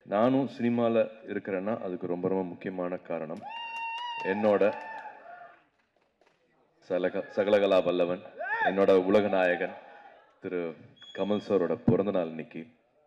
நானும் சினிமாவில் இருக்கிறேன்னா அதுக்கு ரொம்ப ரொம்ப முக்கியமான காரணம் என்னோட சலக சகலகலா வல்லவன் என்னோட உலக நாயகன் திரு கமல் சாரோட பிறந்த நாள் இன்னைக்கு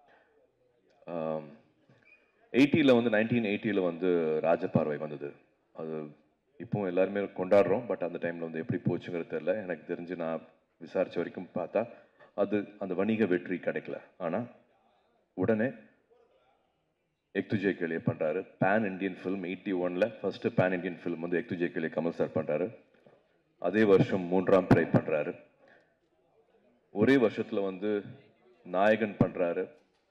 எயிட்டியில் வந்து நைன்டீன் எயிட்டியில் வந்து ராஜபார்வை வந்தது அது இப்போவும் எல்லாருமே கொண்டாடுறோம் பட் அந்த டைமில் வந்து எப்படி போச்சுங்கிறது தெரியல எனக்கு தெரிஞ்சு நான் விசாரித்த வரைக்கும் பார்த்தா அது அந்த வணிக வெற்றி கிடைக்கல ஆனால் உடனே எக்துஜே கேளியை பண்ணுறாரு பேன் இண்டியன் ஃபிலிம் எயிட்டி ஒனில் ஃபஸ்ட்டு பேன் இண்டியன் ஃபிலிம் வந்து எக்துஜே கேளியை கமல் சார் பண்ணுறாரு அதே வருஷம் மூன்றாம் பிறை பண்ணுறாரு ஒரே வருஷத்தில் வந்து நாயகன் பண்ணுறாரு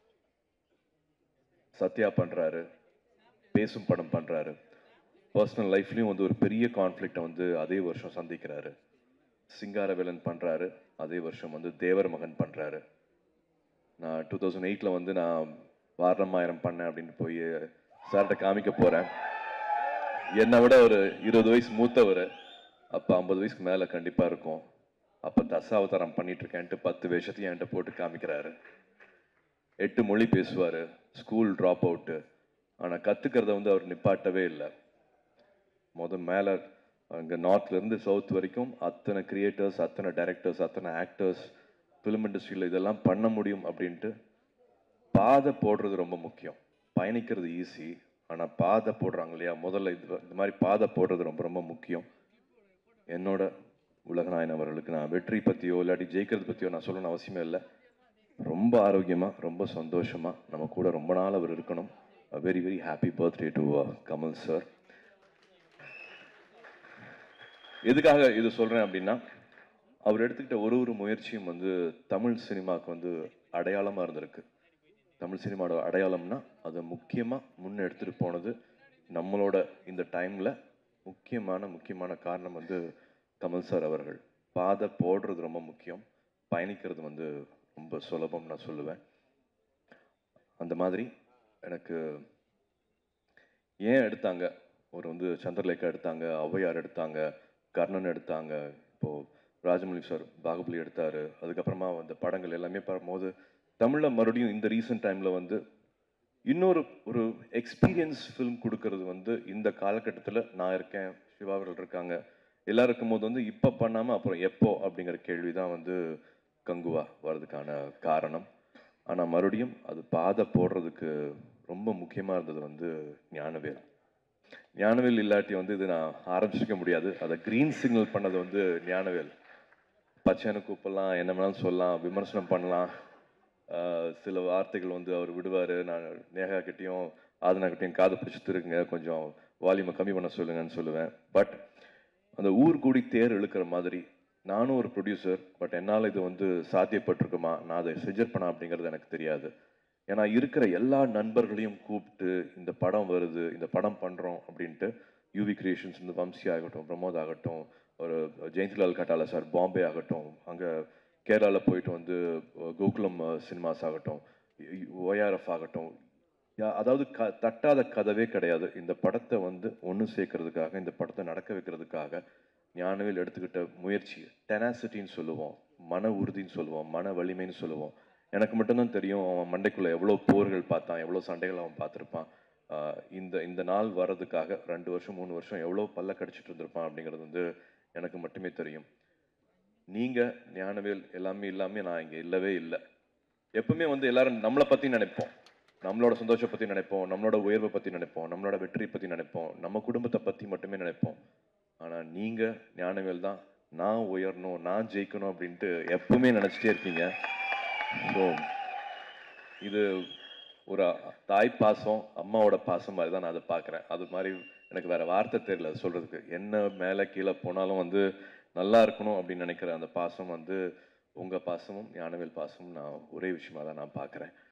சத்யா பண்ணுறாரு பேசும் படம் பண்ணுறாரு பர்சனல் லைஃப்லேயும் வந்து ஒரு பெரிய கான்ஃப்ளிக்டை வந்து அதே வருஷம் சந்திக்கிறாரு சிங்காரவேலன் பண்ணுறாரு அதே வருஷம் வந்து தேவர் மகன் பண்ணுறாரு நான் டூ தௌசண்ட் எயிட்டில் வந்து நான் வாரணமாயிரம் பண்ணேன் அப்படின்னு போய் சார்கிட்ட காமிக்க போகிறேன் என்னை விட ஒரு இருபது வயசு மூத்தவர் அப்போ ஐம்பது வயசுக்கு மேலே கண்டிப்பாக இருக்கும் அப்போ தசாவதாரம் பண்ணிட்டு இருக்கேன்ட்டு பத்து வேஷத்தையும் என்கிட்ட போட்டு காமிக்கிறாரு எட்டு மொழி பேசுவார் ஸ்கூல் ட்ராப் அவுட்டு ஆனால் கற்றுக்கிறத வந்து அவர் நிப்பாட்டவே இல்லை முதல் மேலே அங்கே நார்த்லேருந்து சவுத் வரைக்கும் அத்தனை கிரியேட்டர்ஸ் அத்தனை டைரக்டர்ஸ் அத்தனை ஆக்டர்ஸ் ஃபிலிம் இண்டஸ்ட்ரியில் இதெல்லாம் பண்ண முடியும் அப்படின்ட்டு பாதை போடுறது ரொம்ப முக்கியம் பயணிக்கிறது ஈஸி ஆனால் பாதை போடுறாங்க இல்லையா முதல்ல இது இந்த மாதிரி பாதை போடுறது ரொம்ப ரொம்ப முக்கியம் என்னோட உலகநாயன் அவர்களுக்கு நான் வெற்றி பற்றியோ இல்லாட்டி ஜெயிக்கிறது பற்றியோ நான் சொல்லணும்னு அவசியமே இல்லை ரொம்ப ஆரோக்கியமாக ரொம்ப சந்தோஷமாக நம்ம கூட ரொம்ப நாள் அவர் இருக்கணும் very very happy birthday to Kamal sir எதுக்காக இது சொல்கிறேன் அப்படின்னா அவர் எடுத்துக்கிட்ட ஒரு ஒரு முயற்சியும் வந்து தமிழ் சினிமாவுக்கு வந்து அடையாளமாக இருந்திருக்கு தமிழ் சினிமாவோட அடையாளம்னா அதை முக்கியமாக முன்னே எடுத்துகிட்டு போனது நம்மளோட இந்த டைமில் முக்கியமான முக்கியமான காரணம் வந்து கமல் சார் அவர்கள் பாதை போடுறது ரொம்ப முக்கியம் பயணிக்கிறது வந்து ரொம்ப சுலபம் நான் சொல்லுவேன் அந்த மாதிரி எனக்கு ஏன் எடுத்தாங்க ஒரு வந்து சந்திரலேகா எடுத்தாங்க ஔவையார் எடுத்தாங்க கர்ணன் எடுத்தாங்க இப்போது ராஜமௌலி சார் பாகுபலி எடுத்தார் அதுக்கப்புறமா அந்த படங்கள் எல்லாமே பார்க்கும்போது தமிழில் மறுபடியும் இந்த ரீசெண்ட் டைமில் வந்து இன்னொரு ஒரு எக்ஸ்பீரியன்ஸ் ஃபிலிம் கொடுக்கறது வந்து இந்த காலகட்டத்தில் நான் இருக்கேன் சிவா அவர்கள் இருக்காங்க எல்லாரும் இருக்கும்போது வந்து இப்போ பண்ணாமல் அப்புறம் எப்போ அப்படிங்கிற கேள்வி தான் வந்து கங்குவா வர்றதுக்கான காரணம் ஆனால் மறுபடியும் அது பாதை போடுறதுக்கு ரொம்ப முக்கியமாக இருந்தது வந்து ஞானவேல் ஞானவேல் இல்லாட்டி வந்து இது நான் ஆரம்பிச்சிருக்க முடியாது அதை க்ரீன் சிக்னல் பண்ணது வந்து ஞானவேல் பச்சைன்னு கூப்பிடலாம் என்ன வேணாலும் சொல்லலாம் விமர்சனம் பண்ணலாம் ஆஹ் சில வார்த்தைகள் வந்து அவர் விடுவார் நான் நேகா கிட்டேயும் ஆதனா கிட்டேயும் காது பிடிச்சி திருக்குங்க கொஞ்சம் வால்யூமை கம்மி பண்ண சொல்லுங்கன்னு சொல்லுவேன் பட் அந்த ஊர் கூடி தேர் இழுக்கிற மாதிரி நானும் ஒரு ப்ரொடியூசர் பட் என்னால் இது வந்து சாத்தியப்பட்டிருக்குமா நான் அதை செஞ்சிருப்பேனா அப்படிங்கிறது எனக்கு தெரியாது ஏன்னா இருக்கிற எல்லா நண்பர்களையும் கூப்பிட்டு இந்த படம் வருது இந்த படம் பண்ணுறோம் அப்படின்ட்டு யூவி கிரியேஷன்ஸ் இந்த வம்சி ஆகட்டும் பிரமோத் ஆகட்டும் ஒரு ஜெயந்திலால் கட்டாலா சார் பாம்பே ஆகட்டும் அங்கே கேரளாவில் போயிட்டு வந்து கோகுலம் சினிமாஸ் ஆகட்டும் ஒய்ஆர்எஃப் ஆகட்டும் யா- அதாவது க தட்டாத கதவே கிடையாது இந்த படத்தை வந்து ஒன்று சேர்க்கறதுக்காக இந்த படத்தை நடக்க வைக்கிறதுக்காக ஞானவேல் எடுத்துக்கிட்ட முயற்சி டெனாசிட்டின்னு சொல்லுவோம் மன உறுதின்னு சொல்லுவோம் மன வலிமைன்னு சொல்லுவோம் எனக்கு மட்டும்தான் தெரியும் அவன் மண்டைக்குள்ள எவ்வளோ போர்கள் பார்த்தான் எவ்வளோ சண்டைகள் அவன் பார்த்துருப்பான் ஆஹ் இந்த இந்த நாள் வர்றதுக்காக ரெண்டு வருஷம் மூணு வருஷம் எவ்வளோ பல்ல கடிச்சிட்டு இருந்திருப்பான் அப்படிங்கிறது வந்து எனக்கு மட்டுமே தெரியும் நீங்கள் ஞானவேல் எல்லாமே இல்லாமல் நான் இங்கே இல்லவே இல்லை எப்பவுமே வந்து எல்லாரும் நம்மளை பற்றி நினைப்போம் நம்மளோட சந்தோஷம் பற்றி நினைப்போம் நம்மளோட உயர்வை பற்றி நினைப்போம் நம்மளோட வெற்றியை பற்றி நினைப்போம் நம்ம குடும்பத்தை பற்றி மட்டுமே நினைப்போம் ஆனால் நீங்கள் ஞானவேல் தான் நான் உயரணும் நான் ஜெயிக்கணும் அப்படின்ட்டு எப்பவுமே நினச்சிட்டே இருக்கீங்க ஸோ இது ஒரு தாய் பாசம் அம்மாவோட பாசம் மாதிரி தான் நான் அதை பார்க்குறேன் அது மாதிரி எனக்கு வேற வார்த்தை தெரியல அது சொல்றதுக்கு என்ன மேலே கீழே போனாலும் வந்து நல்லா இருக்கணும் அப்படின்னு நினைக்கிற அந்த பாசம் வந்து உங்கள் பாசமும் ஞானவேல் பாசமும் நான் ஒரே விஷயமா தான் நான் பார்க்குறேன்